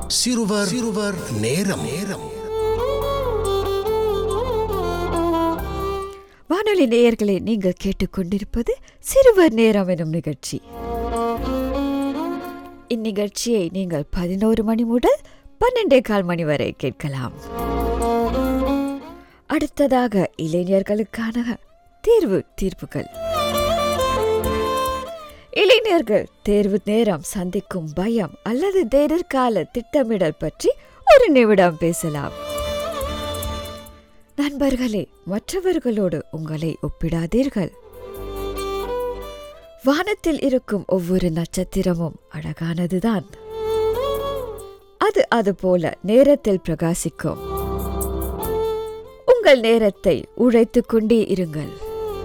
சிறுவர் சிறுவர் நேரம் நேரம் வானொலி நேயர்களை நீங்கள் கேட்டுக்கொண்டிருப்பது சிறுவர் நேரம் எனும் நிகழ்ச்சி இந்நிகழ்ச்சியை நீங்கள் பதினோரு மணி முதல் பன்னெண்டே கால் மணி வரை கேட்கலாம் அடுத்ததாக இளைஞர்களுக்கான தேர்வு தீர்ப்புகள் இளைஞர்கள் தேர்வு நேரம் சந்திக்கும் பயம் அல்லது எதிர்கால திட்டமிடல் பற்றி ஒரு நிமிடம் பேசலாம் நண்பர்களே மற்றவர்களோடு உங்களை ஒப்பிடாதீர்கள் வானத்தில் இருக்கும் ஒவ்வொரு நட்சத்திரமும் அழகானதுதான் அது அது போல நேரத்தில் பிரகாசிக்கும் உங்கள் நேரத்தை உழைத்துக் கொண்டே இருங்கள்